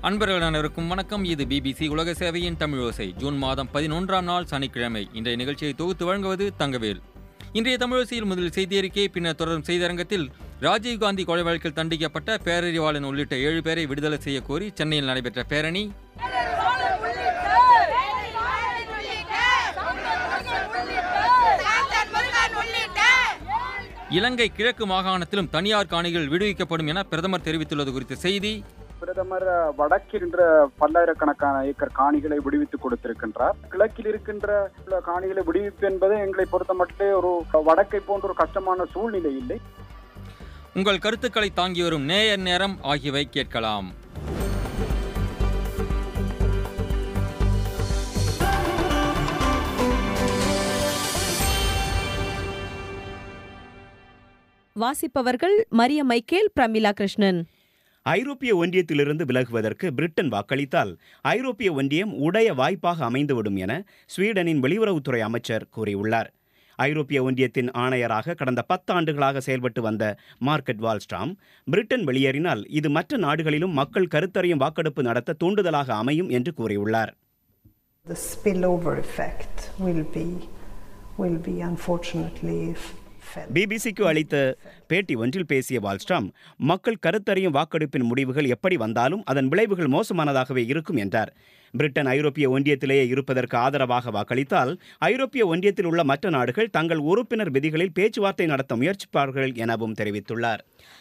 அன்பர்கள் அனைவருக்கும் வணக்கம் இது பிபிசி உலக சேவையின் தமிழோசை ஜூன் மாதம் பதினொன்றாம் நாள் சனிக்கிழமை இன்றைய நிகழ்ச்சியை தொகுத்து வழங்குவது தங்கவேல் இன்றைய தமிழோசையில் முதலில் செய்தி அறிக்கை பின்னர் தொடரும் செய்தியரங்கத்தில் ராஜீவ்காந்தி கொலை வழக்கில் தண்டிக்கப்பட்ட பேரறிவாளன் உள்ளிட்ட ஏழு பேரை விடுதலை செய்ய கோரி சென்னையில் நடைபெற்ற பேரணி இலங்கை கிழக்கு மாகாணத்திலும் தனியார் காணிகள் விடுவிக்கப்படும் என பிரதமர் தெரிவித்துள்ளது குறித்த செய்தி பிரதமர் வடக்கின்ற பல்லாயிரக்கணக்கான ஏக்கர் காணிகளை விடுவித்து கொடுத்திருக்கின்றார் கிழக்கில் இருக்கின்ற காணிகளை விடுவிப்பு என்பது எங்களை பொறுத்த மட்டிலே ஒரு வடக்கை போன்ற ஒரு கஷ்டமான சூழ்நிலை இல்லை உங்கள் கருத்துக்களை தாங்கி வரும் நேயர் நேரம் ஆகியவை கேட்கலாம் வாசிப்பவர்கள் மரிய மைக்கேல் பிரமிளா கிருஷ்ணன் ஐரோப்பிய ஒன்றியத்திலிருந்து விலகுவதற்கு பிரிட்டன் வாக்களித்தால் ஐரோப்பிய ஒன்றியம் உடைய வாய்ப்பாக அமைந்துவிடும் என ஸ்வீடனின் வெளியுறவுத்துறை அமைச்சர் கூறியுள்ளார் ஐரோப்பிய ஒன்றியத்தின் ஆணையராக கடந்த பத்தாண்டுகளாக செயல்பட்டு வந்த மார்க்கெட் வால்ஸ்டாம் பிரிட்டன் வெளியேறினால் இது மற்ற நாடுகளிலும் மக்கள் கருத்தறியும் வாக்கெடுப்பு நடத்த தூண்டுதலாக அமையும் என்று கூறியுள்ளார் The spillover effect will be will be unfortunately felt. பிபிசிக்கு அளித்த பேட்டி ஒன்றில் பேசிய வால்ஸ்டாம் மக்கள் கருத்தறியும் வாக்கெடுப்பின் முடிவுகள் எப்படி வந்தாலும் அதன் விளைவுகள் மோசமானதாகவே இருக்கும் என்றார் பிரிட்டன் ஐரோப்பிய ஒன்றியத்திலேயே இருப்பதற்கு ஆதரவாக வாக்களித்தால் ஐரோப்பிய ஒன்றியத்தில் உள்ள மற்ற நாடுகள் தங்கள் உறுப்பினர் விதிகளில் பேச்சுவார்த்தை நடத்த முயற்சிப்பார்கள் எனவும் தெரிவித்துள்ளார்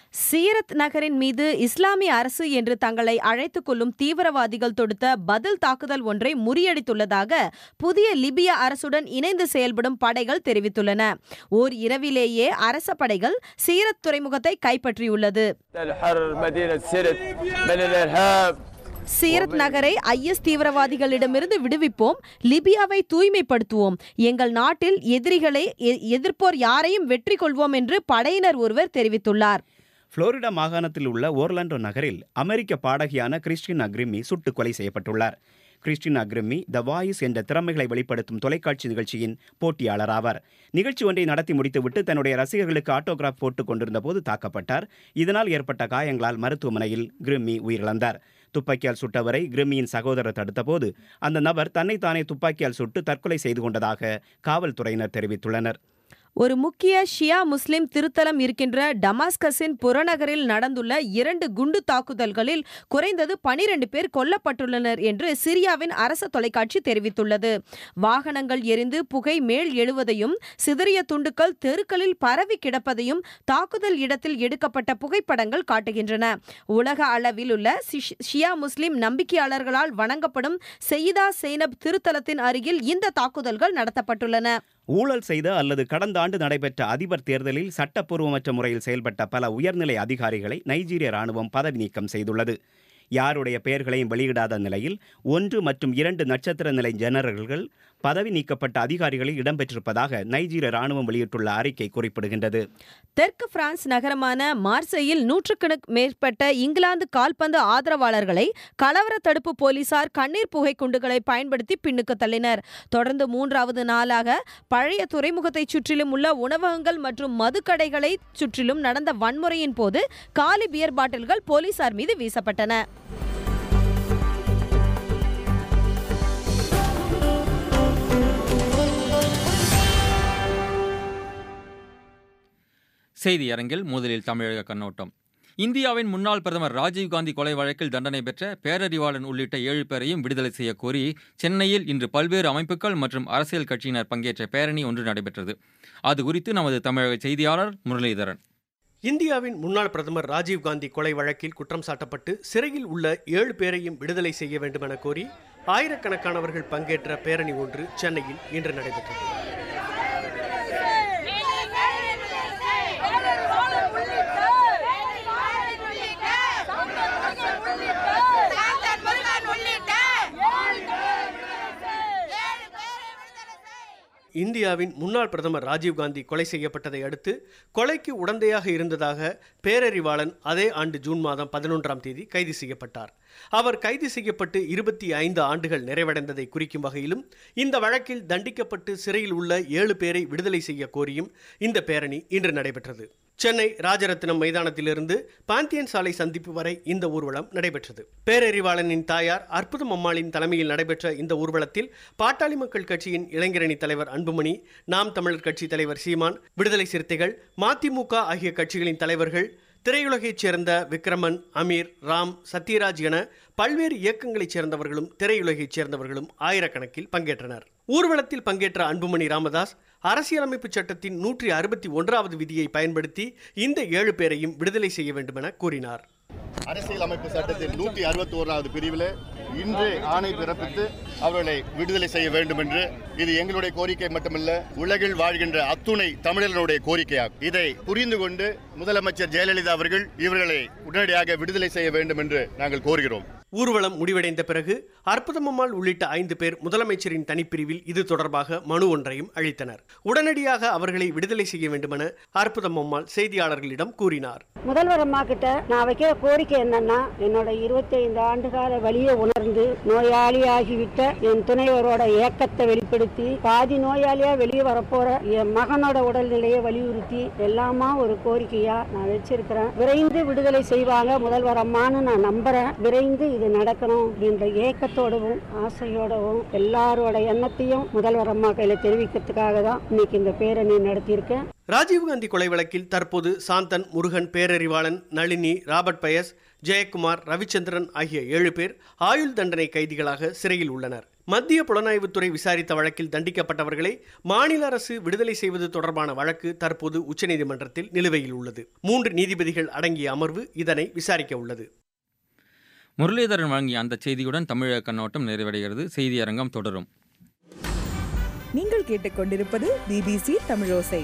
சீரத் நகரின் மீது இஸ்லாமிய அரசு என்று தங்களை அழைத்துக் கொள்ளும் தீவிரவாதிகள் தொடுத்த பதில் தாக்குதல் ஒன்றை முறியடித்துள்ளதாக புதிய லிபிய அரசுடன் இணைந்து செயல்படும் படைகள் தெரிவித்துள்ளன ஓர் இரவிலேயே அரச படைகள் சீரத் துறைமுகத்தை கைப்பற்றியுள்ளது الحرر مدينة سرت من الإرهاب சீரத் நகரை ஐஎஸ் தீவிரவாதிகளிடமிருந்து விடுவிப்போம் லிபியாவை தூய்மைப்படுத்துவோம் எங்கள் நாட்டில் எதிரிகளை எ- எதிர்ப்போர் யாரையும் வெற்றி கொள்வோம் என்று படையினர் ஒருவர் தெரிவித்துள்ளார் புளோரிடா மாகாணத்தில் உள்ள ஓர்லாண்டோ நகரில் அமெரிக்க பாடகியான கிறிஸ்டின் அக்ரிமி சுட்டுக் கொலை செய்யப்பட்டுள்ளார் கிறிஸ்டின் அக்ரிமி த வாய்ஸ் என்ற திறமைகளை வெளிப்படுத்தும் தொலைக்காட்சி நிகழ்ச்சியின் போட்டியாளர் ஆவார் நிகழ்ச்சி ஒன்றை நடத்தி முடித்துவிட்டு தன்னுடைய ரசிகர்களுக்கு ஆட்டோகிராஃப் போட்டுக் கொண்டிருந்த போது தாக்கப்பட்டார் இதனால் ஏற்பட்ட காயங்களால் மருத்துவமனையில் கிரிம்மி உயிரிழந்தார் துப்பாக்கியால் சுட்டவரை கிரிம்மியின் சகோதரர் தடுத்தபோது அந்த நபர் தன்னைத்தானே துப்பாக்கியால் சுட்டு தற்கொலை செய்து கொண்டதாக காவல்துறையினர் தெரிவித்துள்ளனர் ஒரு முக்கிய ஷியா முஸ்லிம் திருத்தலம் இருக்கின்ற டமாஸ்கஸின் புறநகரில் நடந்துள்ள இரண்டு குண்டு தாக்குதல்களில் குறைந்தது பனிரெண்டு பேர் கொல்லப்பட்டுள்ளனர் என்று சிரியாவின் அரச தொலைக்காட்சி தெரிவித்துள்ளது வாகனங்கள் எரிந்து புகை மேல் எழுவதையும் சிதறிய துண்டுகள் தெருக்களில் பரவி கிடப்பதையும் தாக்குதல் இடத்தில் எடுக்கப்பட்ட புகைப்படங்கள் காட்டுகின்றன உலக அளவில் உள்ள சிஷ்- ஷியா முஸ்லிம் நம்பிக்கையாளர்களால் வணங்கப்படும் செய்தா சேனப் திருத்தலத்தின் அருகில் இந்த தாக்குதல்கள் நடத்தப்பட்டுள்ளன ஊழல் செய்த அல்லது கடந்த ஆண்டு நடைபெற்ற அதிபர் தேர்தலில் சட்டப்பூர்வமற்ற முறையில் செயல்பட்ட பல உயர்நிலை அதிகாரிகளை நைஜீரிய ராணுவம் பதவி நீக்கம் செய்துள்ளது யாருடைய பெயர்களையும் வெளியிடாத நிலையில் ஒன்று மற்றும் இரண்டு நட்சத்திர நிலை ஜெனரல்கள் பதவி நீக்கப்பட்ட அதிகாரிகளில் இடம்பெற்றிருப்பதாக நைஜீரிய ராணுவம் வெளியிட்டுள்ள அறிக்கை குறிப்பிடுகின்றது தெற்கு பிரான்ஸ் நகரமான மார்சையில் நூற்றுக்கணக்கு மேற்பட்ட இங்கிலாந்து கால்பந்து ஆதரவாளர்களை கலவர தடுப்பு போலீசார் கண்ணீர் புகை குண்டுகளை பயன்படுத்தி பின்னுக்கு தள்ளினர் தொடர்ந்து மூன்றாவது நாளாக பழைய துறைமுகத்தைச் சுற்றிலும் உள்ள உணவகங்கள் மற்றும் மதுக்கடைகளை சுற்றிலும் நடந்த வன்முறையின் போது காலி பியர் பாட்டில்கள் போலீசார் மீது வீசப்பட்டன செய்தி அரங்கில் முதலில் தமிழக கண்ணோட்டம் இந்தியாவின் முன்னாள் பிரதமர் ராஜீவ்காந்தி கொலை வழக்கில் தண்டனை பெற்ற பேரறிவாளன் உள்ளிட்ட ஏழு பேரையும் விடுதலை செய்ய கோரி சென்னையில் இன்று பல்வேறு அமைப்புகள் மற்றும் அரசியல் கட்சியினர் பங்கேற்ற பேரணி ஒன்று நடைபெற்றது அது குறித்து நமது தமிழக செய்தியாளர் முரளிதரன் இந்தியாவின் முன்னாள் பிரதமர் ராஜீவ்காந்தி கொலை வழக்கில் குற்றம் சாட்டப்பட்டு சிறையில் உள்ள ஏழு பேரையும் விடுதலை செய்ய வேண்டுமென கோரி ஆயிரக்கணக்கானவர்கள் பங்கேற்ற பேரணி ஒன்று சென்னையில் இன்று நடைபெற்றது இந்தியாவின் முன்னாள் பிரதமர் ராஜீவ்காந்தி கொலை செய்யப்பட்டதை அடுத்து கொலைக்கு உடந்தையாக இருந்ததாக பேரறிவாளன் அதே ஆண்டு ஜூன் மாதம் பதினொன்றாம் தேதி கைது செய்யப்பட்டார் அவர் கைது செய்யப்பட்டு இருபத்தி ஐந்து ஆண்டுகள் நிறைவடைந்ததை குறிக்கும் வகையிலும் இந்த வழக்கில் தண்டிக்கப்பட்டு சிறையில் உள்ள ஏழு பேரை விடுதலை செய்ய கோரியும் இந்த பேரணி இன்று நடைபெற்றது சென்னை ராஜரத்னம் மைதானத்திலிருந்து பாந்தியன் சாலை சந்திப்பு வரை இந்த ஊர்வலம் நடைபெற்றது பேரறிவாளனின் தாயார் அற்புதம் அம்மாளின் தலைமையில் நடைபெற்ற இந்த ஊர்வலத்தில் பாட்டாளி மக்கள் கட்சியின் இளைஞரணி தலைவர் அன்புமணி நாம் தமிழர் கட்சி தலைவர் சீமான் விடுதலை சிறுத்தைகள் மதிமுக ஆகிய கட்சிகளின் தலைவர்கள் திரையுலகைச் சேர்ந்த விக்ரமன் அமீர் ராம் சத்யராஜ் என பல்வேறு இயக்கங்களைச் சேர்ந்தவர்களும் திரையுலகைச் சேர்ந்தவர்களும் ஆயிரக்கணக்கில் பங்கேற்றனர் ஊர்வலத்தில் பங்கேற்ற அன்புமணி ராமதாஸ் அரசியலமைப்பு சட்டத்தின் நூற்றி அறுபத்தி ஒன்றாவது விதியை பயன்படுத்தி இந்த ஏழு பேரையும் விடுதலை செய்ய வேண்டும் என கூறினார் அரசியலமைப்பு சட்டத்தின் நூற்றி அறுபத்தி ஓராவது பிரிவில் இன்று ஆணை பிறப்பித்து அவர்களை விடுதலை செய்ய வேண்டும் என்று இது எங்களுடைய கோரிக்கை மட்டுமல்ல உலகில் வாழ்கின்ற அத்துணை தமிழர்களுடைய கோரிக்கையாகும் இதை புரிந்து கொண்டு முதலமைச்சர் ஜெயலலிதா அவர்கள் இவர்களை உடனடியாக விடுதலை செய்ய வேண்டும் என்று நாங்கள் கோருகிறோம் ஊர்வலம் முடிவடைந்த பிறகு அற்புதமம்மாள் உள்ளிட்ட ஐந்து பேர் முதலமைச்சரின் தனிப்பிரிவில் இது தொடர்பாக மனு ஒன்றையும் அளித்தனர் உடனடியாக அவர்களை விடுதலை செய்ய வேண்டுமென அற்புதமம்மாள் செய்தியாளர்களிடம் கூறினார் முதல்வர் அம்மா கிட்ட நான் வைக்கிற கோரிக்கை என்னன்னா என்னோட இருபத்தி ஐந்து ஆண்டுகால வழியை உணர்ந்து நோயாளியாகிவிட்ட என் துணைவரோட ஏக்கத்தை வெளிப்படுத்தி பாதி நோயாளியா வெளியே வரப்போற என் மகனோட உடல்நிலையை வலியுறுத்தி எல்லாமா ஒரு கோரிக்கையா நான் வச்சிருக்கிறேன் விரைந்து விடுதலை செய்வாங்க முதல்வர் அம்மான்னு நான் நம்புறேன் விரைந்து இது நடக்கணும் அப்படின்ற ஏக்கத்தோடவும் ஆசையோடவும் எல்லாரோட எண்ணத்தையும் முதல்வர் அம்மா கையில தெரிவிக்கிறதுக்காக தான் இன்னைக்கு இந்த பேரணி நடத்தியிருக்கேன் ராஜீவ்காந்தி கொலை வழக்கில் தற்போது சாந்தன் முருகன் பேரறிவாளன் நளினி ராபர்ட் பயஸ் ஜெயக்குமார் ரவிச்சந்திரன் ஆகிய ஏழு பேர் ஆயுள் தண்டனை கைதிகளாக சிறையில் உள்ளனர் மத்திய புலனாய்வுத்துறை விசாரித்த வழக்கில் தண்டிக்கப்பட்டவர்களை மாநில அரசு விடுதலை செய்வது தொடர்பான வழக்கு தற்போது உச்சநீதிமன்றத்தில் நிலுவையில் உள்ளது மூன்று நீதிபதிகள் அடங்கிய அமர்வு இதனை விசாரிக்க உள்ளது முரளிதரன் வழங்கிய அந்த செய்தியுடன் தமிழக கண்ணோட்டம் நிறைவடைகிறது செய்தி அரங்கம் தொடரும் நீங்கள் கேட்டுக்கொண்டிருப்பது பிபிசி தமிழோசை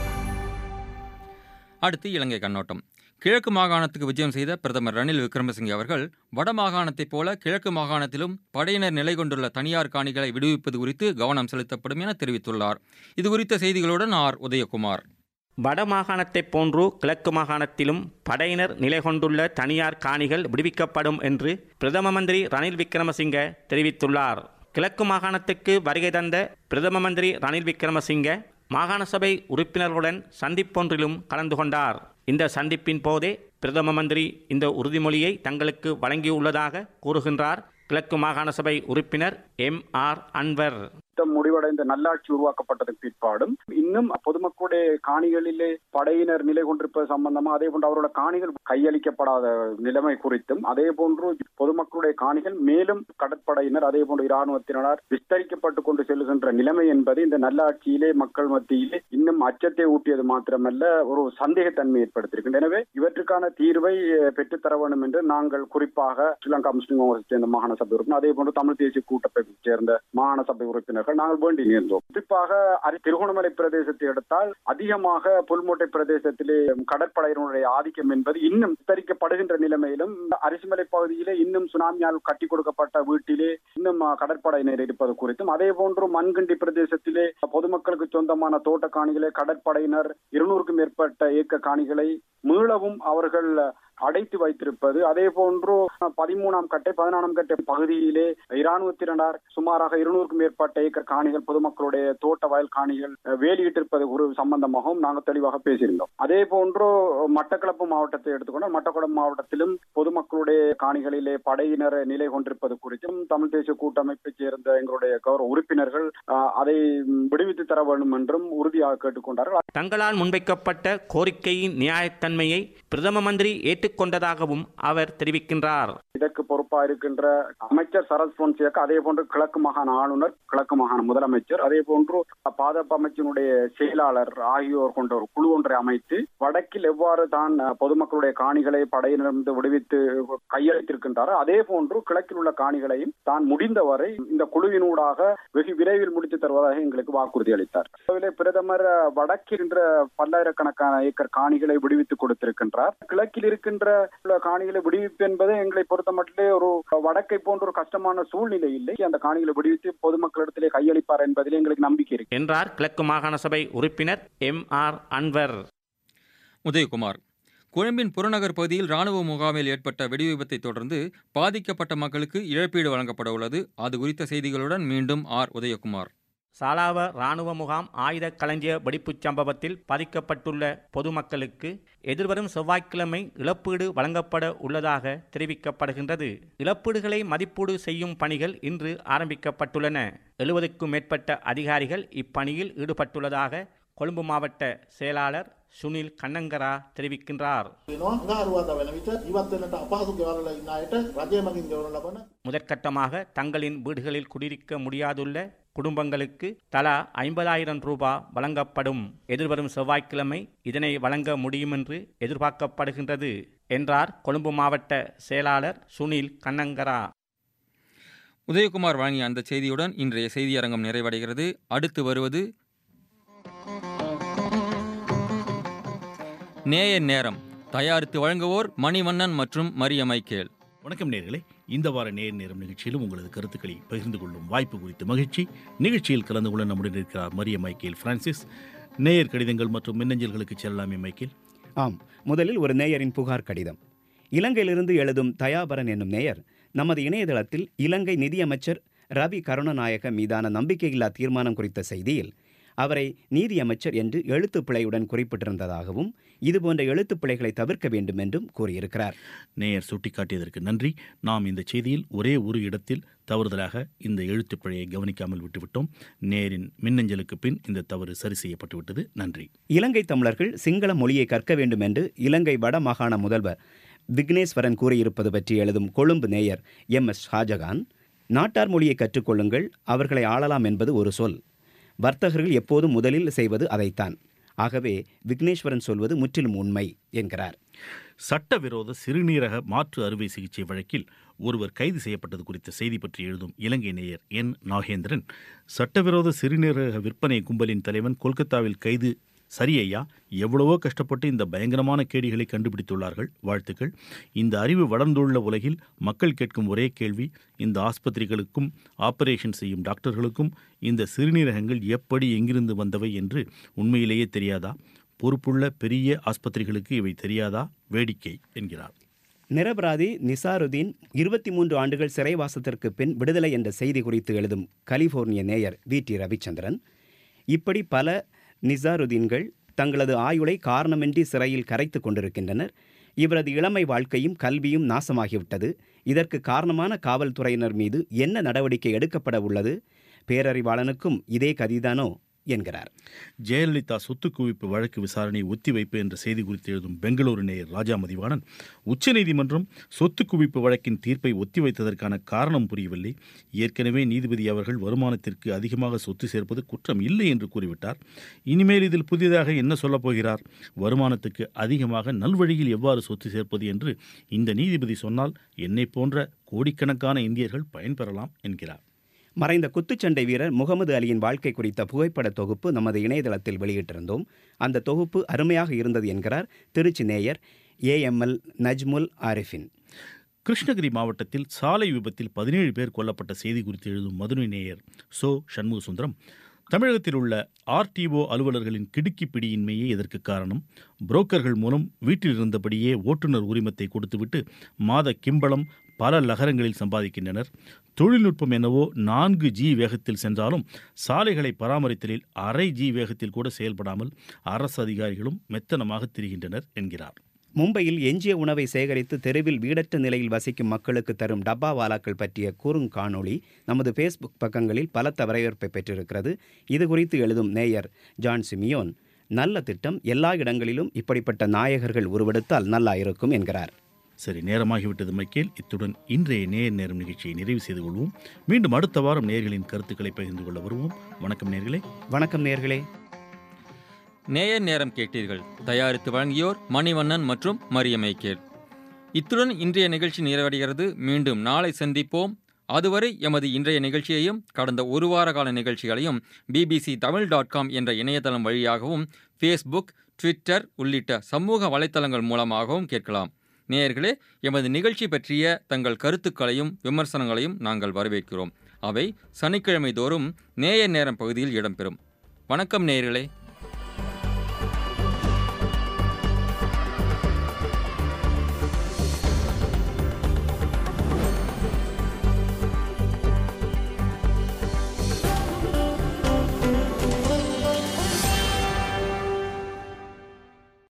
அடுத்து இலங்கை கண்ணோட்டம் கிழக்கு மாகாணத்துக்கு விஜயம் செய்த பிரதமர் ரணில் விக்ரமசிங்கே அவர்கள் வட மாகாணத்தைப் போல கிழக்கு மாகாணத்திலும் படையினர் நிலை கொண்டுள்ள தனியார் காணிகளை விடுவிப்பது குறித்து கவனம் செலுத்தப்படும் என தெரிவித்துள்ளார் இது குறித்த செய்திகளுடன் ஆர் உதயகுமார் வட மாகாணத்தைப் போன்று கிழக்கு மாகாணத்திலும் படையினர் நிலை கொண்டுள்ள தனியார் காணிகள் விடுவிக்கப்படும் என்று பிரதம மந்திரி ரணில் விக்ரமசிங்க தெரிவித்துள்ளார் கிழக்கு மாகாணத்துக்கு வருகை தந்த பிரதம மந்திரி ரணில் விக்ரமசிங்க மாகாண சபை உறுப்பினர்களுடன் சந்திப்பொன்றிலும் கலந்து கொண்டார் இந்த சந்திப்பின் போதே பிரதம மந்திரி இந்த உறுதிமொழியை தங்களுக்கு வழங்கியுள்ளதாக கூறுகின்றார் கிழக்கு மாகாண சபை உறுப்பினர் எம் ஆர் அன்வர் யுத்தம் முடிவடைந்த நல்லாட்சி உருவாக்கப்பட்டதற்கு பிற்பாடும் இன்னும் பொதுமக்களுடைய காணிகளிலே படையினர் நிலை கொண்டிருப்பது சம்பந்தமா அதே போன்று அவரோட காணிகள் கையளிக்கப்படாத நிலைமை குறித்தும் அதே போன்று பொதுமக்களுடைய காணிகள் மேலும் கடற்படையினர் அதே போன்று இராணுவத்தினரால் விஸ்தரிக்கப்பட்டு கொண்டு செல்கின்ற நிலைமை என்பது இந்த நல்லாட்சியிலே மக்கள் மத்தியிலே இன்னும் அச்சத்தை ஊட்டியது மாத்திரமல்ல ஒரு சந்தேகத்தன்மை ஏற்படுத்தியிருக்கின்றன எனவே இவற்றுக்கான தீர்வை பெற்றுத்தர வேண்டும் என்று நாங்கள் குறிப்பாக ஸ்ரீலங்கா முஸ்லிம் காங்கிரஸ் சேர்ந்த மாகாண சபை உறுப்பினர் அதே போன்று தமிழ் தேசிய கூட்டமைப்பை சேர்ந்த மாகாண சபை உறுப்பினர்கள் நாங்கள் வேண்டி இருந்தோம் குறிப்பாக அரி திருகோணமலை பிரதேசத்தை எடுத்தால் அதிகமாக புல்மோட்டை பிரதேசத்திலே கடற்படையினுடைய ஆதிக்கம் என்பது இன்னும் விஸ்தரிக்கப்படுகின்ற நிலைமையிலும் அரிசிமலை பகுதியிலே இன்னும் சுனாமியால் கட்டி கொடுக்கப்பட்ட வீட்டிலே இன்னும் கடற்படையினர் இருப்பது குறித்தும் அதே போன்று மண்கண்டி பிரதேசத்திலே பொதுமக்களுக்கு சொந்தமான தோட்ட காணிகளை கடற்படையினர் இருநூறுக்கும் மேற்பட்ட ஏக்க காணிகளை மீளவும் அவர்கள் அடைத்து வைத்திருப்பது அதே போன்று பதிமூணாம் கட்டை பதினாறாம் கட்டை பகுதியிலே இராணுவத்தினர் சுமாராக இருநூறுக்கும் மேற்பட்ட ஏக்கர் காணிகள் பொதுமக்களுடைய தோட்ட வயல் காணிகள் வேலியிட்டிருப்பது ஒரு சம்பந்தமாகவும் நாங்கள் தெளிவாக பேசியிருந்தோம் அதே போன்று மட்டக்களப்பு மாவட்டத்தை எடுத்துக்கொண்டால் மட்டக்களப்பு மாவட்டத்திலும் பொதுமக்களுடைய காணிகளிலே படையினர் நிலை கொண்டிருப்பது குறித்தும் தமிழ் தேசிய கூட்டமைப்பைச் சேர்ந்த எங்களுடைய கௌரவ உறுப்பினர்கள் அதை விடுவித்து தர வேண்டும் என்றும் உறுதியாக கேட்டுக்கொண்டார்கள் தங்களால் முன்வைக்கப்பட்ட கோரிக்கையின் நியாயத்தன்மையை பிரதம மந்திரி ஏற்றுக்கொண்டதாகவும் அவர் தெரிவிக்கின்றார் இதற்கு பொறுப்பா இருக்கின்ற அமைச்சர் சரத் பொன்சேகா அதே போன்று கிழக்கு மாகாண ஆளுநர் கிழக்கு மாகாண முதலமைச்சர் அதே போன்று பாதுகாப்பு அமைச்சினுடைய செயலாளர் ஆகியோர் கொண்ட ஒரு குழு ஒன்றை அமைத்து வடக்கில் எவ்வாறு தான் பொதுமக்களுடைய காணிகளை படையினரிருந்து விடுவித்து கையளித்திருக்கின்றாரோ அதே போன்று கிழக்கில் உள்ள காணிகளையும் தான் முடிந்தவரை இந்த குழுவினூடாக வெகு விரைவில் முடித்து தருவதாக எங்களுக்கு வாக்குறுதி அளித்தார் பிரதமர் வடக்கின்ற பல்லாயிரக்கணக்கான ஏக்கர் காணிகளை விடுவித்து கொடுத்திருக்கின்றார் கிழக்கில் இருக்கின்ற காணிகளை விடுவிப்பு என்பது எங்களை பொறுத்த மட்டிலே ஒரு வடக்கை போன்ற ஒரு கஷ்டமான சூழ்நிலை இல்லை அந்த காணிகளை விடுவித்து பொதுமக்களிடத்திலே கையளிப்பார் என்பதில் எங்களுக்கு நம்பிக்கை இருக்கு என்றார் கிழக்கு மாகாண சபை உறுப்பினர் எம் ஆர் அன்வர் உதயகுமார் கொழும்பின் புறநகர் பகுதியில் ராணுவ முகாமில் ஏற்பட்ட வெடிவிபத்தை தொடர்ந்து பாதிக்கப்பட்ட மக்களுக்கு இழப்பீடு வழங்கப்பட உள்ளது அது குறித்த செய்திகளுடன் மீண்டும் ஆர் உதயகுமார் சாலாவ இராணுவ முகாம் ஆயுத களஞ்சிய வெடிப்புச் சம்பவத்தில் பாதிக்கப்பட்டுள்ள பொதுமக்களுக்கு எதிர்வரும் செவ்வாய்க்கிழமை இழப்பீடு வழங்கப்பட உள்ளதாக தெரிவிக்கப்படுகின்றது இழப்பீடுகளை மதிப்பீடு செய்யும் பணிகள் இன்று ஆரம்பிக்கப்பட்டுள்ளன எழுபதுக்கும் மேற்பட்ட அதிகாரிகள் இப்பணியில் ஈடுபட்டுள்ளதாக கொழும்பு மாவட்ட செயலாளர் சுனில் கண்ணங்கரா தெரிவிக்கின்றார் වෙනවා අඟහරුවාදා වෙන විට ඉවත් වෙනට අපහසු ගෙවල් වල ඉන්න අයට රජය මගින් ගෙවනු ලබන முதற்கட்டமாக தங்களின் வீடுகளில் குடியிருக்க முடியாதுள்ள குடும்பங்களுக்கு தலா ஐம்பதாயிரம் ரூபாய் வழங்கப்படும் எதிர்வரும் செவ்வாய்க்கிழமை இதனை வழங்க முடியும் என்று எதிர்பார்க்கப்படுகின்றது என்றார் கொழும்பு மாவட்ட செயலாளர் சுனில் கண்ணங்கரா உதயகுமார் வழங்கிய அந்த செய்தியுடன் இன்றைய செய்தியரங்கம் நிறைவடைகிறது அடுத்து வருவது நேய நேரம் தயாரித்து வழங்குவோர் மணிவண்ணன் மற்றும் மரிய மைக்கேல் வணக்கம் நேர்களே இந்த வார நேர் நேரம் நிகழ்ச்சியிலும் உங்களது கருத்துக்களை பகிர்ந்து கொள்ளும் வாய்ப்பு குறித்து மகிழ்ச்சி நிகழ்ச்சியில் கலந்து கொள்ள நம்முடன் இருக்கிறார் மரிய மைக்கேல் பிரான்சிஸ் நேயர் கடிதங்கள் மற்றும் மின்னஞ்சல்களுக்கு செல்லலாமே மைக்கேல் ஆம் முதலில் ஒரு நேயரின் புகார் கடிதம் இலங்கையிலிருந்து எழுதும் தயாபரன் என்னும் நேயர் நமது இணையதளத்தில் இலங்கை நிதியமைச்சர் ரவி கருணநாயக மீதான நம்பிக்கையில்லா தீர்மானம் குறித்த செய்தியில் அவரை நீதியமைச்சர் என்று எழுத்துப் பிழையுடன் குறிப்பிட்டிருந்ததாகவும் இதுபோன்ற எழுத்துப் பிழைகளை தவிர்க்க வேண்டும் என்றும் கூறியிருக்கிறார் நேயர் சுட்டிக்காட்டியதற்கு நன்றி நாம் இந்த செய்தியில் ஒரே ஒரு இடத்தில் தவறுதலாக இந்த எழுத்துப் பிழையை கவனிக்காமல் விட்டுவிட்டோம் நேரின் மின்னஞ்சலுக்கு பின் இந்த தவறு சரி செய்யப்பட்டு விட்டது நன்றி இலங்கை தமிழர்கள் சிங்கள மொழியை கற்க வேண்டும் என்று இலங்கை வட மாகாண முதல்வர் விக்னேஸ்வரன் கூறியிருப்பது பற்றி எழுதும் கொழும்பு நேயர் எம் எஸ் ஷாஜகான் நாட்டார் மொழியை கற்றுக்கொள்ளுங்கள் அவர்களை ஆளலாம் என்பது ஒரு சொல் வர்த்தகர்கள் எப்போதும் முதலில் செய்வது அதைத்தான் ஆகவே விக்னேஸ்வரன் சொல்வது முற்றிலும் உண்மை என்கிறார் சட்டவிரோத சிறுநீரக மாற்று அறுவை சிகிச்சை வழக்கில் ஒருவர் கைது செய்யப்பட்டது குறித்த செய்தி பற்றி எழுதும் இலங்கை நேயர் என் நாகேந்திரன் சட்டவிரோத சிறுநீரக விற்பனை கும்பலின் தலைவன் கொல்கத்தாவில் கைது சரி ஐயா எவ்வளவோ கஷ்டப்பட்டு இந்த பயங்கரமான கேடிகளை கண்டுபிடித்துள்ளார்கள் வாழ்த்துக்கள் இந்த அறிவு வளர்ந்துள்ள உலகில் மக்கள் கேட்கும் ஒரே கேள்வி இந்த ஆஸ்பத்திரிகளுக்கும் ஆபரேஷன் செய்யும் டாக்டர்களுக்கும் இந்த சிறுநீரகங்கள் எப்படி எங்கிருந்து வந்தவை என்று உண்மையிலேயே தெரியாதா பொறுப்புள்ள பெரிய ஆஸ்பத்திரிகளுக்கு இவை தெரியாதா வேடிக்கை என்கிறார் நிரபராதி நிசாருதீன் இருபத்தி மூன்று ஆண்டுகள் சிறைவாசத்திற்கு பின் விடுதலை என்ற செய்தி குறித்து எழுதும் கலிபோர்னிய நேயர் வி டி ரவிச்சந்திரன் இப்படி பல நிசாருதீன்கள் தங்களது ஆயுளை காரணமின்றி சிறையில் கரைத்து கொண்டிருக்கின்றனர் இவரது இளமை வாழ்க்கையும் கல்வியும் நாசமாகிவிட்டது இதற்கு காரணமான காவல்துறையினர் மீது என்ன நடவடிக்கை எடுக்கப்பட உள்ளது பேரறிவாளனுக்கும் இதே கதிதானோ என்கிறார் ஜெயலலிதா சொத்து குவிப்பு வழக்கு விசாரணை ஒத்திவைப்பு என்ற செய்தி குறித்து எழுதும் பெங்களூரு நேயர் ராஜா மதிவாணன் உச்சநீதிமன்றம் சொத்து குவிப்பு வழக்கின் தீர்ப்பை ஒத்திவைத்ததற்கான காரணம் புரியவில்லை ஏற்கனவே நீதிபதி அவர்கள் வருமானத்திற்கு அதிகமாக சொத்து சேர்ப்பது குற்றம் இல்லை என்று கூறிவிட்டார் இனிமேல் இதில் புதிதாக என்ன சொல்லப் போகிறார் வருமானத்துக்கு அதிகமாக நல்வழியில் எவ்வாறு சொத்து சேர்ப்பது என்று இந்த நீதிபதி சொன்னால் என்னை போன்ற கோடிக்கணக்கான இந்தியர்கள் பயன்பெறலாம் என்கிறார் மறைந்த குத்துச்சண்டை வீரர் முகமது அலியின் வாழ்க்கை குறித்த புகைப்பட தொகுப்பு நமது இணையதளத்தில் வெளியிட்டிருந்தோம் அந்த தொகுப்பு அருமையாக இருந்தது என்கிறார் திருச்சி நேயர் ஏஎம்எல் நஜ்முல் ஆரிஃபின் கிருஷ்ணகிரி மாவட்டத்தில் சாலை விபத்தில் பதினேழு பேர் கொல்லப்பட்ட செய்தி குறித்து எழுதும் மதுரை நேயர் சோ சண்முக சுந்தரம் தமிழகத்தில் உள்ள ஆர்டிஓ அலுவலர்களின் கிடுக்கி பிடியின்மையே இதற்கு காரணம் புரோக்கர்கள் மூலம் வீட்டில் இருந்தபடியே ஓட்டுநர் உரிமத்தை கொடுத்துவிட்டு மாத கிம்பளம் பல லகரங்களில் சம்பாதிக்கின்றனர் தொழில்நுட்பம் என்னவோ நான்கு ஜி வேகத்தில் சென்றாலும் சாலைகளை பராமரித்தலில் அரை ஜி வேகத்தில் கூட செயல்படாமல் அரசு அதிகாரிகளும் மெத்தனமாக திரிகின்றனர் என்கிறார் மும்பையில் எஞ்சிய உணவை சேகரித்து தெருவில் வீடற்ற நிலையில் வசிக்கும் மக்களுக்கு தரும் டப்பா வாலாக்கள் பற்றிய குறுங்காணொளி நமது ஃபேஸ்புக் பக்கங்களில் பலத்த வரவேற்பை பெற்றிருக்கிறது இது குறித்து எழுதும் நேயர் ஜான் சிமியோன் நல்ல திட்டம் எல்லா இடங்களிலும் இப்படிப்பட்ட நாயகர்கள் உருவெடுத்தால் நல்லா இருக்கும் என்கிறார் சரி நேரமாகிவிட்டது மைக்கேல் இத்துடன் இன்றைய நேர் நேரம் நிகழ்ச்சியை நிறைவு செய்து கொள்வோம் மீண்டும் அடுத்த வாரம் நேர்களின் கருத்துக்களை பகிர்ந்து கொள்ள வருவோம் வணக்கம் நேர்களே வணக்கம் நேர்களே நேயர் நேரம் கேட்டீர்கள் தயாரித்து வழங்கியோர் மணிவண்ணன் மற்றும் மரியமைக்கேல் இத்துடன் இன்றைய நிகழ்ச்சி நிறைவடைகிறது மீண்டும் நாளை சந்திப்போம் அதுவரை எமது இன்றைய நிகழ்ச்சியையும் கடந்த ஒரு வார கால நிகழ்ச்சிகளையும் பிபிசி தமிழ் டாட் காம் என்ற இணையதளம் வழியாகவும் ஃபேஸ்புக் ட்விட்டர் உள்ளிட்ட சமூக வலைத்தளங்கள் மூலமாகவும் கேட்கலாம் நேயர்களே எமது நிகழ்ச்சி பற்றிய தங்கள் கருத்துக்களையும் விமர்சனங்களையும் நாங்கள் வரவேற்கிறோம் அவை சனிக்கிழமை தோறும் நேயர் நேரம் பகுதியில் இடம்பெறும் வணக்கம் நேயர்களே